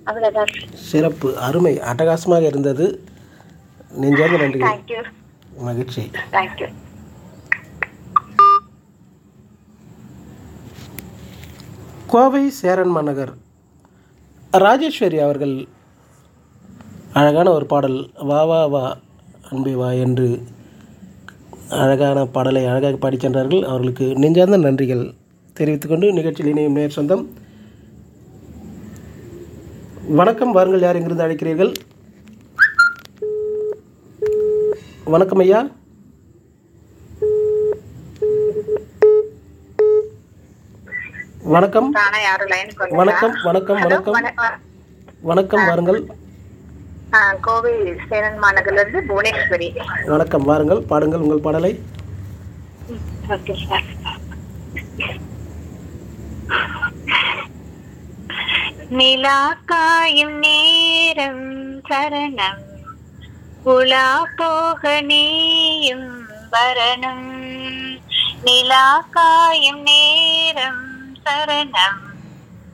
அவ்வளவுதான் சிறப்பு அருமை அட்டகாசமாக இருந்தது நெஞ்சார்ந்த நன்றிகள் தேங்க்யூ மகிழ்ச்சி தேங்க்யூ கோவை சேரன் மாநகர் ராஜேஸ்வரி அவர்கள் அழகான ஒரு பாடல் வா வா வா அன்பே வா என்று அழகான பாடலை அழகாக பாடிச் சென்றார்கள் அவர்களுக்கு நெஞ்சார்ந்த நன்றிகள் தெரிவித்துக்கொண்டு நிகழ்ச்சியில் இணையும் நேர் சொந்தம் வணக்கம் வாருங்கள் யார் எங்கிருந்து அழைக்கிறீர்கள் வணக்கம் ஐயா வணக்கம் தானே யாரும் லைனுக்கு வந்து வணக்கம் வணக்கம் வணக்கம் வணக்கம் வாருங்கள் கோவை சேரன் மாநகர்ல இருந்து புவனேஸ்வரி வணக்கம் வாருங்கள் பாடுங்கள் உங்கள் பாடலை ஓகே சார் நிலா காயும் நேரம் சரணம் உலா போக நீயும் வரணும் நிலா காயும் நேரம் சரணம்